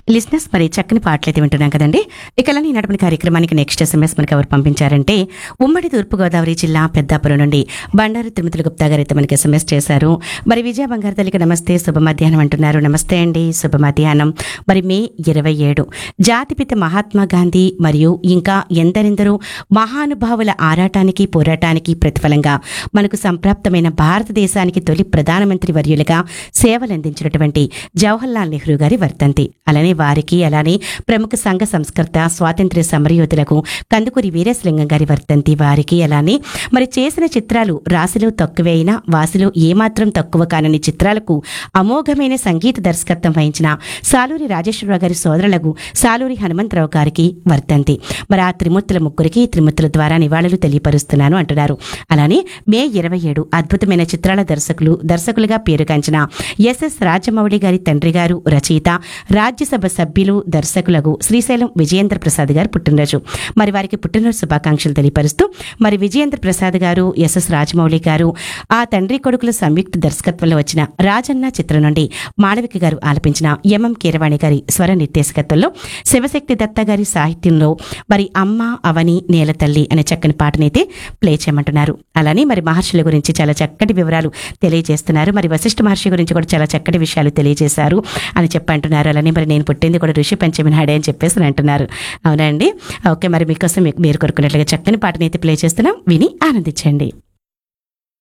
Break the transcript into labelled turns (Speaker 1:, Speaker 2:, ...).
Speaker 1: లిజినెస్ మరి చక్కని పాటలు అయితే వింటున్నాం కదండి ఇక ఈ నడపని కార్యక్రమానికి నెక్స్ట్ ఎస్ఎంఎస్ మనకి ఎవరు పంపించారంటే ఉమ్మడి తూర్పుగోదావరి జిల్లా పెద్దాపురం నుండి బండారు తిరుమతుల గుప్తా గారు అయితే మనకి ఎస్ఎంఎస్ చేశారు మరి విజయ బంగారు తల్లికి నమస్తే శుభ మధ్యాహ్నం అంటున్నారు నమస్తే అండి శుభ మధ్యాహ్నం మరి మే ఇరవై ఏడు జాతిపిత మహాత్మా గాంధీ మరియు ఇంకా ఎందరెందరో మహానుభావుల ఆరాటానికి పోరాటానికి ప్రతిఫలంగా మనకు సంప్రాప్తమైన భారతదేశానికి తొలి ప్రధానమంత్రి వర్యులుగా సేవలందించినటువంటి జవహర్లాల్ నెహ్రూ గారి వర్తంతి అలానే వారికి అలానే ప్రముఖ సంఘ సంస్కర్త స్వాతంత్ర్య సమరయోధులకు కందుకూరి వీరేశలింగం గారి వర్తంతి వారికి అలానే మరి చేసిన చిత్రాలు రాశిలో తక్కువే అయినా వాసిలో ఏమాత్రం తక్కువ కానని చిత్రాలకు అమోఘమైన సంగీత దర్శకత్వం వహించిన సాలూరి రాజేశ్వరరావు గారి సోదరులకు సాలూరి హనుమంతరావు గారికి వర్తంతి మరి ఆ త్రిమూర్తుల ముగ్గురికి త్రిమూర్తుల ద్వారా నివాళులు తెలియపరుస్తున్నాను అంటున్నారు అలానే మే ఇరవై ఏడు అద్భుతమైన చిత్రాల దర్శకులు దర్శకులుగా పేరుగాంచిన ఎస్ఎస్ రాజమౌళి గారి తండ్రి గారు రచయిత రాజ్యసభ సభ్యులు దర్శకులకు శ్రీశైలం విజయేంద్ర ప్రసాద్ గారు పుట్టినరోజు మరి వారికి పుట్టినరోజు శుభాకాంక్షలు తెలియపరుస్తూ మరి విజయేంద్ర ప్రసాద్ గారు ఎస్ఎస్ రాజమౌళి గారు ఆ తండ్రి కొడుకుల సంయుక్త దర్శకత్వంలో వచ్చిన రాజన్న చిత్రం నుండి మాళవిక గారు ఆలపించిన ఎంఎం కీరవాణి గారి స్వర నిర్దేశకత్వంలో శివశక్తి దత్త గారి సాహిత్యంలో మరి అమ్మ అవని నేల తల్లి అనే చక్కని పాటనైతే ప్లే చేయమంటున్నారు అలానే మరి మహర్షుల గురించి చాలా చక్కటి వివరాలు తెలియజేస్తున్నారు మరి వశిష్ఠ మహర్షి గురించి కూడా చాలా చక్కటి విషయాలు తెలియజేశారు అని చెప్పి అంటున్నారు అలానే మరి నేను పుట్టింది కూడా ఋషి పంచమి నాడే అని చెప్పేసి అని అంటున్నారు అవునండి ఓకే మరి మీకోసం మీకు మీరు కోరుకున్నట్లుగా చక్కని పాటనైతే ప్లే చేస్తున్నాం విని ఆనందించండి